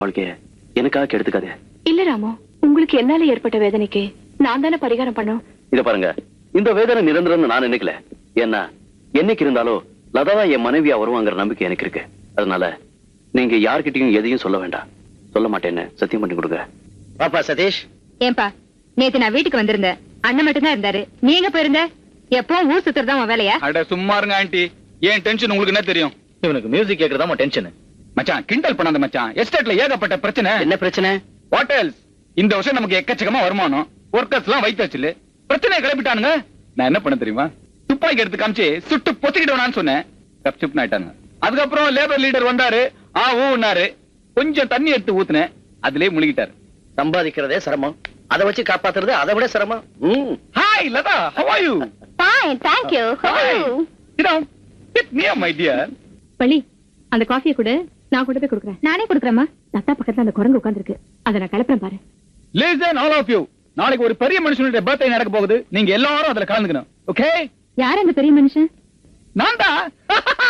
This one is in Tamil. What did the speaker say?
வாழ்க்கைய எனக்காக கெடுத்துக்காதே இல்ல ராமு உங்களுக்கு என்னால ஏற்பட்ட வேதனைக்கு நான் தானே பரிகாரம் பண்ணும் இத பாருங்க இந்த வேதனை நிரந்தரம்னு நான் நினைக்கல ஏன்னா என்னைக்கு இருந்தாலும் லதா தான் என் மனைவியா வருவாங்கிற நம்பிக்கை எனக்கு இருக்கு அதனால நீங்க யார்கிட்டயும் எதையும் சொல்ல வேண்டாம் சொல்ல மாட்டேன்னு சத்தியம் பண்ணி கொடுங்க பாப்பா சதீஷ் ஏன்பா நேத்து நான் வீட்டுக்கு வந்திருந்தேன் அண்ணன் மட்டும் தான் இருந்தாரு நீங்க போயிருந்த எப்பவும் ஊர் சுத்துறதா உன் வேலையா அட சும்மா இருங்க ஆண்டி ஏன் டென்ஷன் உங்களுக்கு என்ன தெரியும் இவனுக்கு மியூசிக் கேக்குறதா டென்ஷன் மச்சான் கிண்டல் பண்ணாத மச்சான் எஸ்டேட்ல ஏகப்பட்ட பிரச்சனை என்ன பிரச்சனை ஹோட்டல்ஸ் இந்த வருஷம் நமக்கு எக்கச்சக்கமா வருமானம் ஒர்க்கர்ஸ் எல்லாம் வைத்தாச்சு பிரச்சனையை கிளப்பிட்டானுங்க நான் என்ன பண்ண தெரியுமா துப்பாக்கி எடுத்து காமிச்சு சுட்டு பொத்திக்கிட்டவனான்னு சொன்னேன் கப்சிப் ஆயிட்டாங்க அதுக்கப்புறம் லேபர் லீடர் வந்தாரு ஆ ஊன்னாரு கொஞ்சம் தண்ணி எடுத்து ஊத்துனேன் அதுலயே முழுகிட்டாரு சம்பாதிக்கிறதே சிரமம் அதை வச்சு காப்பாத்துறது அதை விட சிரமம் ம். Hi Latha how are you fine thank you Hi. Sit down. Sit near, my dear. பள்ளி அந்த காஃபியை கொடு நான் கொண்டு போய் கொடுக்குறேன் நானே குடுக்குறேம்மா லதா பக்கத்துல அந்த குரங்கு உட்கார்ந்திருக்கு அதை நான் கிளப்புறேன் பாரு Listen, all of you. நாளைக்கு ஒரு பெரிய மனுஷனுடைய பர்த்டே நடக்க போகுது நீங்க எல்லாரும் அதுல கலந்துக்கணும் ஓகே யார் அந்த பெரிய மனுஷன் நான் தான்